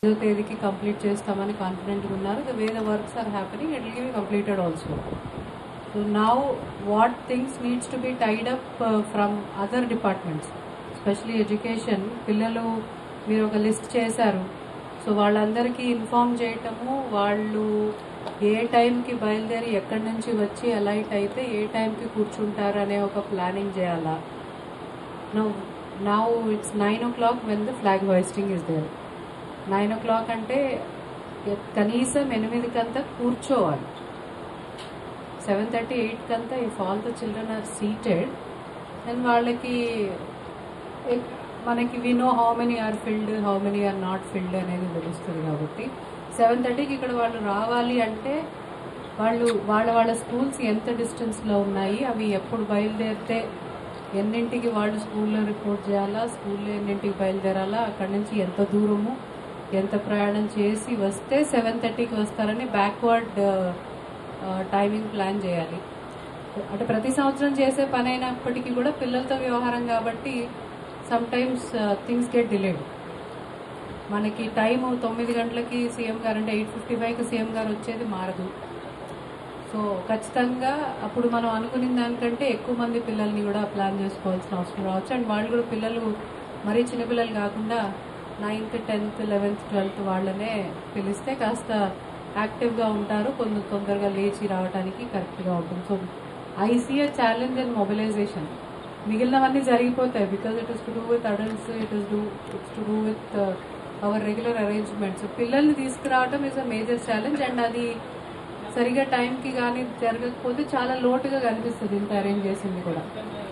ఐదో తేదీకి కంప్లీట్ చేస్తామని కాన్ఫిడెంట్గా ఉన్నారు the way the works are happening it will be completed also so now what things needs to be tied up from other departments specially education పిల్లలు మీరు ఒక list చేశారు సో వాళ్ళందరికీ ఇన్ఫార్మ్ చేయటము వాళ్ళు ఏ టైంకి బయలుదేరి ఎక్కడి నుంచి వచ్చి అలైట్ అయితే ఏ టైంకి కూర్చుంటారు అనే ఒక ప్లానింగ్ చేయాలా now now it's nine o'clock when the flag hoisting is there nine o'clock అంటే కనీసం ఎనిమిదికంతా కూర్చోవాలి సెవెన్ థర్టీ ఎయిట్ కంతా if all the children are seated then వాళ్ళకి ఎక్- మనకి we know how many are filled how many are not filled అనేది తెలుస్తుంది కాబట్టి సెవెన్ థర్టీకి ఇక్కడ వాళ్ళు రావాలి అంటే వాళ్ళు వాళ్ళ వాళ్ళ స్కూల్స్ ఎంత డిస్టెన్స్లో ఉన్నాయి అవి ఎప్పుడు బయలుదేరితే ఎన్నింటికి వాళ్ళు స్కూల్లో రిపోర్ట్ చేయాలా స్కూల్లో ఎన్నింటికి బయలుదేరాలా అక్కడి నుంచి ఎంత దూరము ఎంత ప్రయాణం చేసి వస్తే సెవెన్ థర్టీకి వస్తారని బ్యాక్వర్డ్ టైమింగ్ ప్లాన్ చేయాలి అంటే ప్రతి సంవత్సరం చేసే పని అయినప్పటికీ కూడా పిల్లలతో వ్యవహారం కాబట్టి sometimes things get delayed మనకి టైం తొమ్మిది గంటలకి సీఎం గారు అంటే ఎయిట్ ఫిఫ్టీ ఫైవ్కి సీఎం గారు వచ్చేది మారదు సో ఖచ్చితంగా అప్పుడు మనం అనుకున్న దానికంటే ఎక్కువ మంది పిల్లల్ని కూడా ప్లాన్ చేసుకోవాల్సిన అవసరం రావచ్చు అండ్ వాళ్ళు కూడా పిల్లలు మరీ చిన్నపిల్లలు కాకుండా నైన్త్ టెన్త్ లెవెన్త్ ట్వెల్త్ వాళ్ళనే పిలిస్తే కాస్త యాక్టివ్గా ఉంటారు కొంచెం తొందరగా లేచి రావడానికి కరెక్ట్గా ఉంటుంది so ICA challenge and mobilization మిగిలినవన్నీ జరిగిపోతాయి because it is to do with adults it is do it's to do with our regular arrangements పిల్లల్ని తీసుకురావడం is a major challenge and అది సరిగా టైంకి కానీ జరగకపోతే చాలా లోటుగా కనిపిస్తుంది ఇంత అరేంజ్ చేసింది కూడా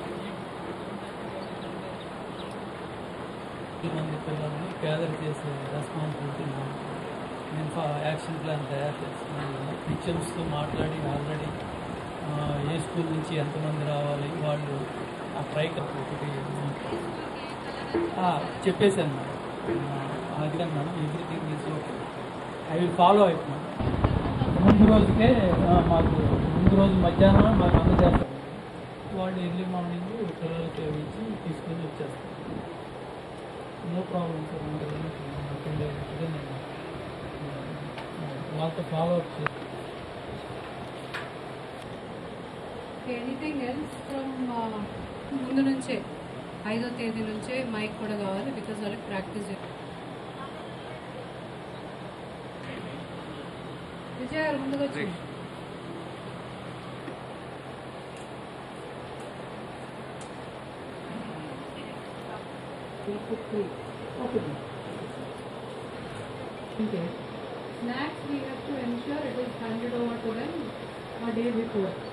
మంది పిల్లల్ని గ్యాదర్ చేసే రెస్పాన్సిబిలిటీ నాది. నేను ఫా- యాక్షన్ ప్లాన్ తయారు చేస్తున్నాను టీచర్స్తో మాట్లాడి ఆల్రెడీ ఆ, ఏ స్కూల్ నుంచి ఎంతమంది రావాలి వాళ్ళు ఆ ట్రైక్ ఒకటి ఆ, చెప్పేశాను మేడం ఆ, అది అన్నాను everything is okay I will follow it madam ముందు రోజుకే ఆ, మాకు ముందు రోజు మధ్యాహ్నం మాకు అందజేస్తారు వాళ్ళు ఎర్లీ మార్నింగ్ పిల్లలకి ఇచ్చి తీసుకొని వచ్చేస్తారు నో ప్రాబ్లం సార్ ఇదే నేను వాళ్ళతో ఫాలో అప్ చేస్తాను ఎనీథింగ్ ఎల్స్ ఫ్రమ్ ముందు నుంచే ఐదో తేదీ నుంచే మైక్ కూడా కావాలి బికాజ్ వాళ్ళకి ప్రాక్టీస్ విజయ్ గారు ముందుకు వచ్చి Okay. Snacks we have to ensure it is handed over to them a day before.